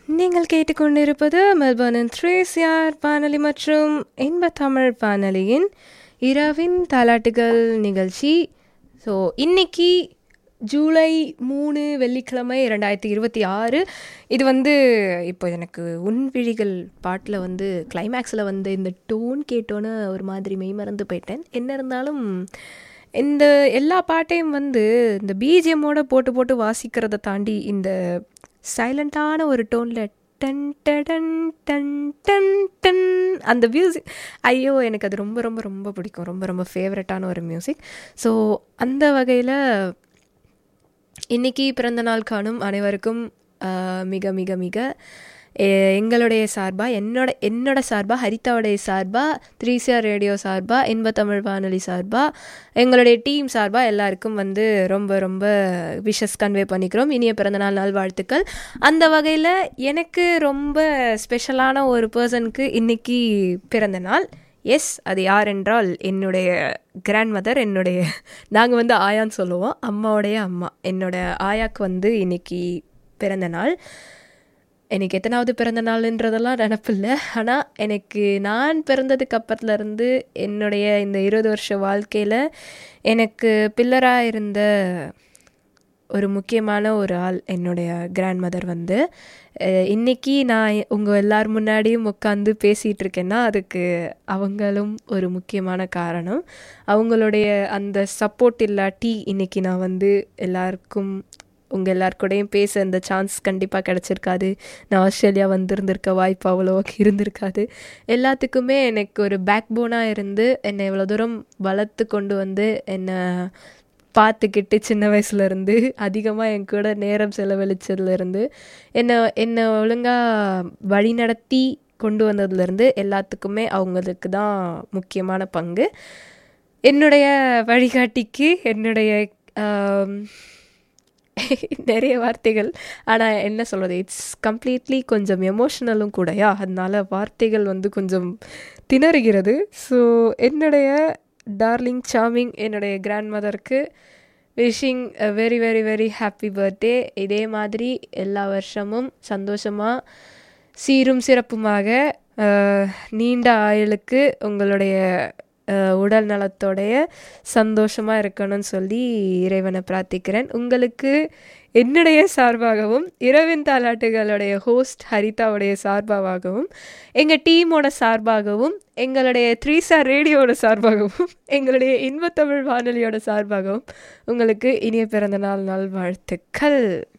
நீங்கள் கேட்டுக்கொண்டிருப்பது மெல்பர்னின் த்ரேசியார் வானொலி மற்றும் இன்ப தமிழ் வானொலியின் இரவின் தாலாட்டுகள் நிகழ்ச்சி ஸோ இன்னைக்கு ஜூலை மூணு வெள்ளிக்கிழமை ரெண்டாயிரத்தி இருபத்தி ஆறு இது வந்து இப்போ எனக்கு உன்விழிகள் பாட்டில் வந்து கிளைமேக்ஸில் வந்து இந்த டோன் கேட்டோன்னு ஒரு மாதிரி மெய்மறந்து போயிட்டேன் என்ன இருந்தாலும் இந்த எல்லா பாட்டையும் வந்து இந்த பிஜிஎம்மோட போட்டு போட்டு வாசிக்கிறத தாண்டி இந்த சைலண்ட்டான ஒரு டோனில் டன் டடன் டன் டன் டன் அந்த மியூசிக் ஐயோ எனக்கு அது ரொம்ப ரொம்ப ரொம்ப பிடிக்கும் ரொம்ப ரொம்ப ஃபேவரட்டான ஒரு மியூசிக் ஸோ அந்த வகையில் இன்னைக்கு பிறந்த நாள் காணும் அனைவருக்கும் ஆஹ், மிக மிக மிக எ- எங்களுடைய சார்பாக என்னோட என்னோட சார்பாக ஹரிதாவுடைய சார்பாக த்ரீ சிஆர் ரேடியோ சார்பாக இன்ப தமிழ் வானொலி சார்பாக எங்களுடைய டீம் சார்பாக எல்லாருக்கும் வந்து ரொம்ப ரொம்ப விஷஸ் கன்வே பண்ணிக்கிறோம் இனிய பிறந்தநாள் நாள் வாழ்த்துக்கள் அந்த வகையில் எனக்கு ரொம்ப ஸ்பெஷலான ஒரு பர்சனுக்கு இன்னைக்கு பிறந்த நாள் எஸ் அது யார் என்றால் என்னுடைய கிராண்ட் மதர் என்னுடைய நாங்கள் வந்து ஆயான்னு சொல்லுவோம் அம்மாவுடைய அம்மா என்னோட ஆயாக்கு வந்து இன்னைக்கு பிறந்த நாள் எனக்கு எத்தனாவது பிறந்த நாள்ன்றதெல்லாம் நினப்பில்லை ஆனால் எனக்கு நான் பிறந்ததுக்கு அப்புறத்துலேருந்து என்னுடைய இந்த இருபது வருஷ வாழ்க்கையில் எனக்கு பில்லராக இருந்த ஒரு முக்கியமான ஒரு ஆள் என்னுடைய கிராண்ட் மதர் வந்து அஹ், இன்னைக்கு நான் உங்கள் எல்லார் முன்னாடியும் உட்காந்து பேசிகிட்டு இருக்கேன்னா அதுக்கு அவங்களும் ஒரு முக்கியமான காரணம் அவங்களுடைய அந்த சப்போர்ட் இல்லாட்டி இன்னைக்கு நான் வந்து எல்லாருக்கும் உங்கள் எல்லாருக்கூடையும் பேச இந்த சான்ஸ் கண்டிப்பாக கிடச்சிருக்காது நான் ஆஸ்திரேலியா வந்திருந்திருக்க வாய்ப்பு அவ்வளோ இருந்திருக்காது எல்லாத்துக்குமே எனக்கு ஒரு பேக் போனாக இருந்து என்னை இவ்வளோ தூரம் வளர்த்து கொண்டு வந்து என்னை பார்த்துக்கிட்டு சின்ன வயசுலேருந்து அதிகமாக என் கூட நேரம் செலவழிச்சதுலேருந்து என்னை என்னை ஒழுங்காக வழி நடத்தி கொண்டு வந்ததுலேருந்து எல்லாத்துக்குமே அவங்களுக்கு தான் முக்கியமான பங்கு என்னுடைய வழிகாட்டிக்கு என்னுடைய ஆம், நிறைய வார்த்தைகள் ஆனால் என்ன சொல்கிறது இட்ஸ் கம்ப்ளீட்லி கொஞ்சம் எமோஷ்னலும் கூடயா அதனால வார்த்தைகள் வந்து கொஞ்சம் திணறுகிறது ஸோ என்னுடைய டார்லிங் சாமிங் என்னுடைய கிராண்ட் மதருக்கு wishing a very very very happy birthday இதே மாதிரி எல்லா வருஷமும் சந்தோஷமாக சீரும் சிறப்புமாக அஹ், நீண்ட ஆயுளுக்கு உங்களுடைய அஹ், உடல் நலத்தோடைய சந்தோஷமாக இருக்கணும்னு சொல்லி இறைவனை பிரார்த்திக்கிறேன் உங்களுக்கு என்னுடைய சார்பாகவும் இரவின் தாலாட்டுகளுடைய ஹோஸ்ட் ஹரிதாவுடைய சார்பாகவும் எங்கள் டீமோட சார்பாகவும் எங்களுடைய த்ரீ ஸ்டார் ரேடியோட சார்பாகவும் எங்களுடைய இன்பத்தமிழ் வானொலியோட சார்பாகவும் உங்களுக்கு இனிய பிறந்த நாள் நாள் வாழ்த்துக்கள்